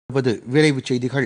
வது விரைவுச் செய்திகள்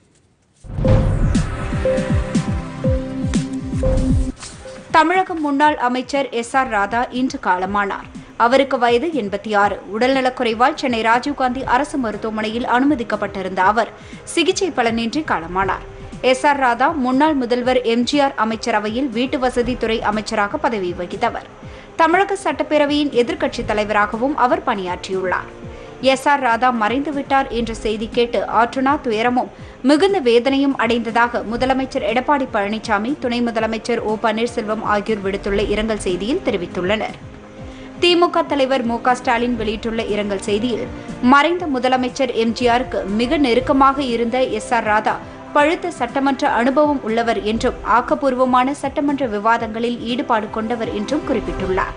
தமிழக முன்னாள் அமைச்சர் எஸ் ஆர் ராதா இன்று காலமானார் அவருக்கு வயது எண்பத்தி ஆறு உடல்நலக்குறைவால் சென்னை ராஜீவ்காந்தி அரசு மருத்துவமனையில் அனுமதிக்கப்பட்டிருந்த அவர் சிகிச்சை பலனின்றி காலமானார் எஸ் ஆர் ராதா முன்னாள் முதல்வர் எம்ஜிஆர் அமைச்சரவையில் வீட்டு வசதித்துறை அமைச்சராக பதவி வகித்தவர் தமிழக சட்டப்பேரவையின் எதிர்க்கட்சித் தலைவராகவும் அவர் பணியாற்றியுள்ளார் எஸ் ஆர் ராதா மறைந்துவிட்டார் என்ற செய்தி கேட்டு ஆற்றுனா துயரமும் மிகுந்த வேதனையும் அடைந்ததாக முதலமைச்சர் எடப்பாடி பழனிசாமி துணை முதலமைச்சர் ஓ பன்னீர்செல்வம் ஆகியோர் விடுத்துள்ள இரங்கல் செய்தியில் தெரிவித்துள்ளனர் திமுக தலைவர் மு க ஸ்டாலின் வெளியிட்டுள்ள இரங்கல் செய்தியில் மறைந்த முதலமைச்சர் எம்ஜிஆருக்கு மிக நெருக்கமாக இருந்த எஸ் ஆர் ராதா பழுத்த சட்டமன்ற அனுபவம் உள்ளவர் என்றும் ஆக்கப்பூர்வமான சட்டமன்ற விவாதங்களில் ஈடுபாடு கொண்டவர் என்றும் குறிப்பிட்டுள்ளார்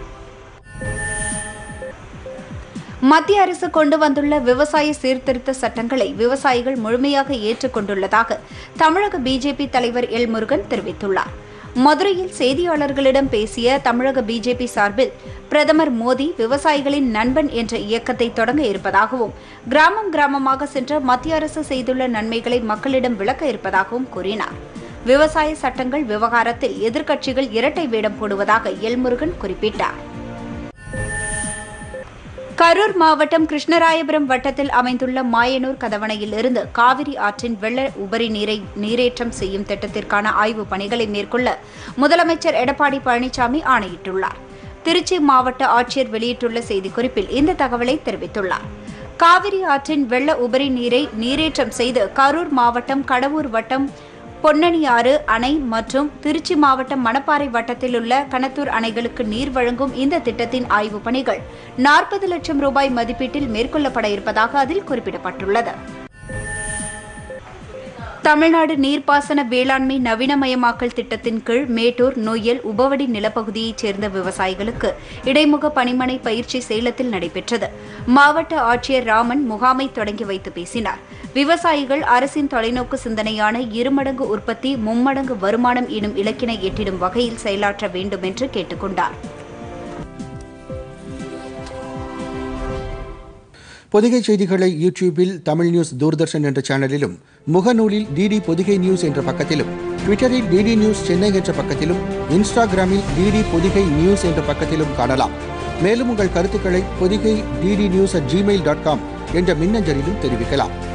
மத்திய அரசு கொண்டு வந்துள்ள விவசாய சீர்திருத்த சட்டங்களை விவசாயிகள் முழுமையாக ஏற்றுக்கொண்டுள்ளதாக தமிழக பிஜேபி தலைவர் எல் முருகன் தெரிவித்துள்ளார் மதுரையில் செய்தியாளர்களிடம் பேசிய தமிழக பிஜேபி சார்பில் பிரதமர் மோடி விவசாயிகளின் நண்பன் என்ற இயக்கத்தை தொடங்க இருப்பதாகவும் கிராமம் கிராமமாக சென்ற மத்திய அரசு செய்துள்ள நன்மைகளை மக்களிடம் விளக்க இருப்பதாகவும் கூறினார் விவசாய சட்டங்கள் விவகாரத்தில் எதிர்க்கட்சிகள் இரட்டை வேடம் போடுவதாக எல்முருகன் குறிப்பிட்டார் கரூர் மாவட்டம் கிருஷ்ணராயபுரம் வட்டத்தில் அமைந்துள்ள மாயனூர் கதவணையில் இருந்து காவிரி ஆற்றின் வெள்ள உபரி நீரை நீரேற்றம் செய்யும் திட்டத்திற்கான ஆய்வுப் பணிகளை மேற்கொள்ள முதலமைச்சர் எடப்பாடி பழனிசாமி ஆணையிட்டுள்ளார் திருச்சி மாவட்ட ஆட்சியர் வெளியிட்டுள்ள செய்திக்குறிப்பில் இந்த தகவலை தெரிவித்துள்ளார் காவிரி ஆற்றின் வெள்ள உபரி நீரை நீரேற்றம் செய்து கரூர் மாவட்டம் கடவூர் வட்டம் பொன்னணியாறு அணை மற்றும் திருச்சி மாவட்டம் மணப்பாறை வட்டத்தில் உள்ள கனத்தூர் அணைகளுக்கு நீர் வழங்கும் இந்த திட்டத்தின் ஆய்வுப் பணிகள் நாற்பது லட்சம் ரூபாய் மதிப்பீட்டில் மேற்கொள்ளப்பட இருப்பதாக அதில் குறிப்பிடப்பட்டுள்ளது தமிழ்நாடு நீர்ப்பாசன வேளாண்மை நவீனமயமாக்கல் திட்டத்தின் கீழ் மேட்டூர் நொய்யல் உபவடி நிலப்பகுதியைச் சேர்ந்த விவசாயிகளுக்கு இடைமுக பணிமனை பயிற்சி சேலத்தில் நடைபெற்றது மாவட்ட ஆட்சியர் ராமன் முகாமை தொடங்கி வைத்து பேசினார் விவசாயிகள் அரசின் தொலைநோக்கு சிந்தனையான இருமடங்கு உற்பத்தி மும்மடங்கு வருமானம் எனும் இலக்கினை எட்டிடும் வகையில் செயலாற்ற வேண்டும் என்று கேட்டுக் கொண்டார் பொதிகை செய்திகளை யூடியூபில் தமிழ் நியூஸ் தூர்தர்ஷன் என்ற சேனலிலும் முகநூலில் டிடி பொதிகை நியூஸ் என்ற பக்கத்திலும் ட்விட்டரில் டிடி நியூஸ் சென்னை என்ற பக்கத்திலும் இன்ஸ்டாகிராமில் டிடி பொதிகை நியூஸ் என்ற பக்கத்திலும் காணலாம் மேலும் உங்கள் கருத்துக்களை Podhigai DD news at Gmail dot com என்ற மின்னஞ்சலிலும் தெரிவிக்கலாம்